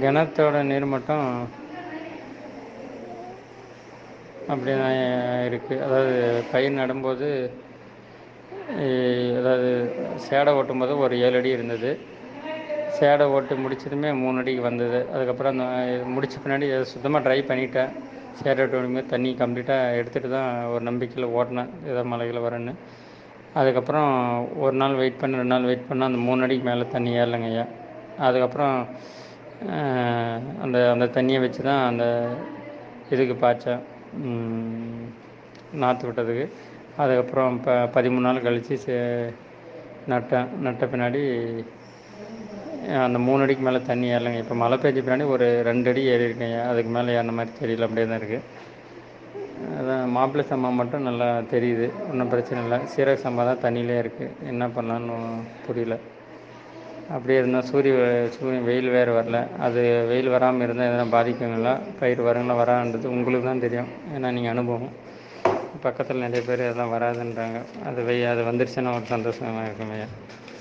கிணத்தோட நீர்மட்டம் அப்படி தான் இருக்குது அதாவது பயிர் நடும்போது இ- அதாவது சேடை ஓட்டும்போது ஒரு ஏழு அடி இருந்தது சேடை ஓட்டு முடிச்சதுமே மூணு அடிக்கு வந்தது அதுக்கப்புறம் அந்த முடிச்ச பின்னாடி சுத்தமாக ட்ரை பண்ணிட்டேன் சேடை ஓட்டு முடியும்போது தண்ணி கம்ப்ளீட்டாக எடுத்துகிட்டு தான் ஒரு நம்பிக்கையில் ஓட்டினேன் ஏதோ மழைகள் வரேன்னு அதுக்கப்புறம் ஒரு நாள் வெயிட் பண்ணி ரெண்டு நாள் வெயிட் பண்ணால் அந்த மூணு அடிக்கு மேலே தண்ணி ஏறலைங்க ஐயா அதுக்கப்புறம் அஹ், அந்த அந்த தண்ணியை வச்சு தான் அந்த இதுக்கு பாய்ச்சேன் ம், நாற்று விட்டதுக்கு அதுக்கப்புறம் இப்போ பதிமூணு நாள் கழித்து சே நட்டேன் நட்ட பின்னாடி அஹ், அந்த மூணு அடிக்கு மேலே தண்ணி ஏறலைங்க இப்போ மழை பெஞ்ச பின்னாடி ஒரு ரெண்டு அடி ஏறி இருக்கேங்க அதுக்கு மேலே ஏறின மாதிரி தெரியல அப்படியே தான் இருக்குது அதான் மாப்பிள்ளை சம்பா மட்டும் நல்லா தெரியுது ஒன்றும் பிரச்சனை இல்லை சீரக சம்பா தான் தண்ணியிலே இருக்குது என்ன பண்ணலான்னு புரியல அப்படியே இருந்தால் சூரிய சூரியன் வெயில் வேறு வரல அது வெயில் வராமல் இருந்தால் எதனா பாதிக்குங்களா பயிர் வருங்களா வரான்றது உங்களுக்கு தான் தெரியும் ஏன்னா நீங்கள் அனுபவம் பக்கத்தில் நிறைய பேர் அதெல்லாம் வராதுன்றாங்க அது வெய் அது வந்துருச்சுன்னா ஒரு சந்தோஷமாக இருக்குமே